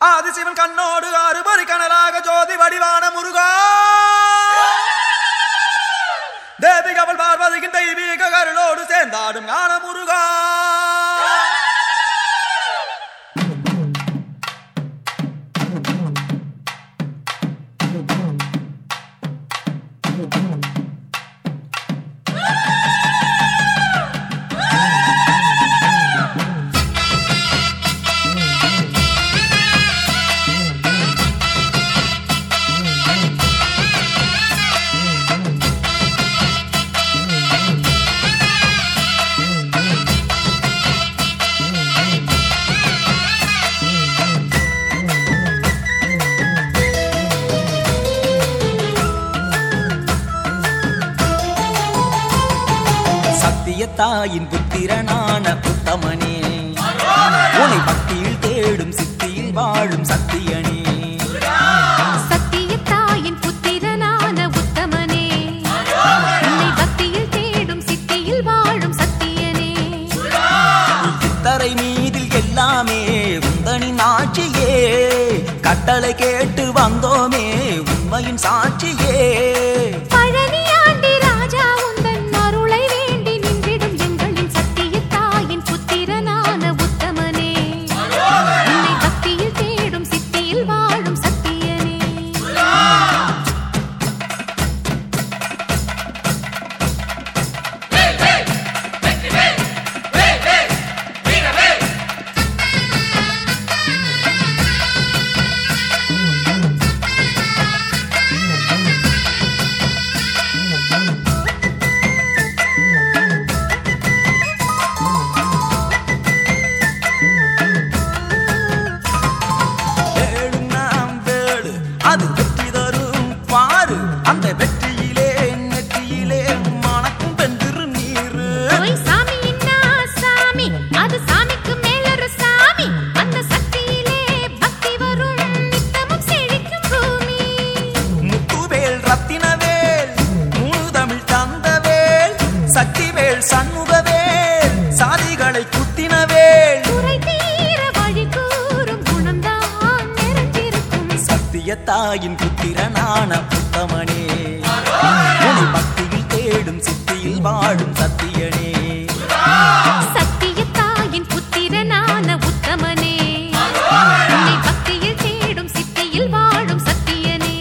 ஆதிசிவன் கண்ணோடு ஆறுபறி கனலாக ஜோதி வடிவான முருகா தேவி கவல் பார்வதியின் தெய்வீக கருளோடு சேர்ந்தாடும் ஞான முருகா சத்தியத்தாயின் புத்திரனான உத்தமனே உனை பக்தியில் தேடும் சித்தியில் வாழும் சத்தியனே சத்தியத்தாயின் புத்திரனான உத்தமனே உன்னை பக்தியில் தேடும் சித்தியில் வாழும் சத்தியனே இத்தரை மீதில் எல்லாமே உந்தனின் ஆட்சியே கட்டளை கேட்டு வந்தோமே உண்மையின் சாட்சியே பழனியாண்டி ராஜா உந்தன் அருளை வேண்டி நின்றிடும் எங்களின் சத்தியத்தாயின் புத்திரனான உத்தமனே உன்னை பக்தியில் தேடும் சித்தியில் வாழும் சத்தியனே வேளும் நாம் வேளு அது வெற்றி தரும் பாரு அந்த வெற்றியிலே நெற்றியிலே மணக்கும் பெண்டிரு நீரு ஓய் சாமியின்னா சாமி அது சாமிக்கு மேலொரு சாமி அந்த சக்தியிலே பக்தி வரும் நித்தமும் செழிக்கும் பூமி முத்துவேல் ரத்தினவேல் மூணு தமிழ் தந்தவேல் சக்திவேல் சண்முகவேல் சாதிகளை குத்தினவேல் குறை தீர வழி கூறும் குணம்தான் நிறைஞ்சிருக்கும் சத்தியத்தாயின் புத்திரனான உத்தமனே உனை பக்தியில் தேடும் சித்தியில் வாழும் சத்தியனே சத்தியத்தாயின் புத்திரனான உத்தமனே உன்னை பக்தியில் தேடும் சித்தியில் வாழும் சத்தியனே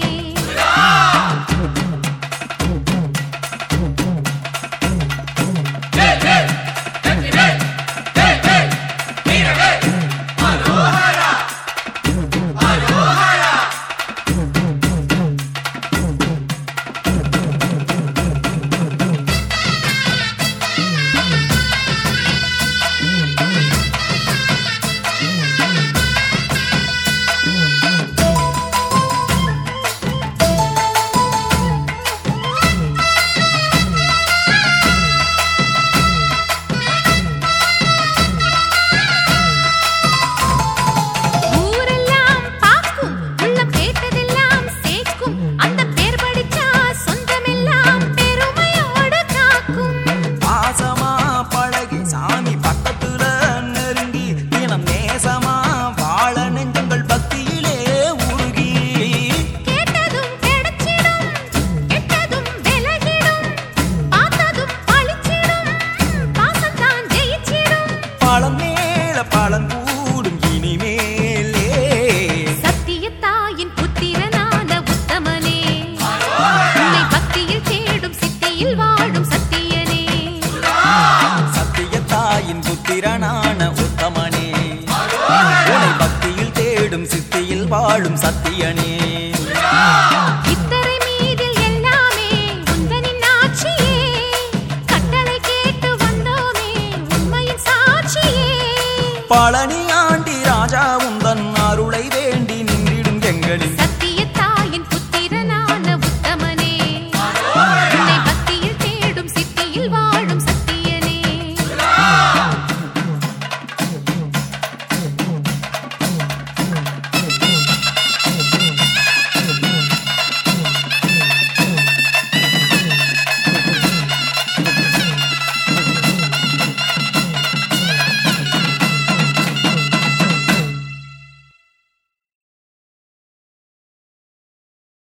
ஊரெல்லாம் பாக்கும் உள்ளம் கேட்டதெல்லாம் சேர்க்கும் அந்த பேர் படிச்சா சொந்தமெல்லாம் பெருமையோடு காக்கும் பாசமா பழகி சாமி பக்கத்துல நெருங்கி தினம் நேசமா வாழ நெஞ்சங்கள் பக்தியிலே உருகி கேட்டதும் கிடைச்சிடும் கெட்டதும் விலகிடும் பார்த்ததும் பழிச்சிடும் பாசம்தான் ஜெயிச்சிடும் பழம் மேல பழம் கூடும் இனிமேலே சத்தியத்தாயின் புத்திரனான உத்தமனே உன்னை பக்தியில் தேடும் சித்தியில் வாழும் சத்தியனே சத்தியத்தாயின் புத்திரனான உத்தமனே உனை பக்தியில் தேடும் சித்தியில் வாழும் சத்தியனே இத்தரை மீதில் எல்லாமே உந்தனின் ஆட்சியே கட்டளை கேட்டு வந்தோமே உண்மையின் சாட்சியே பழனி ஆண்டி ராஜா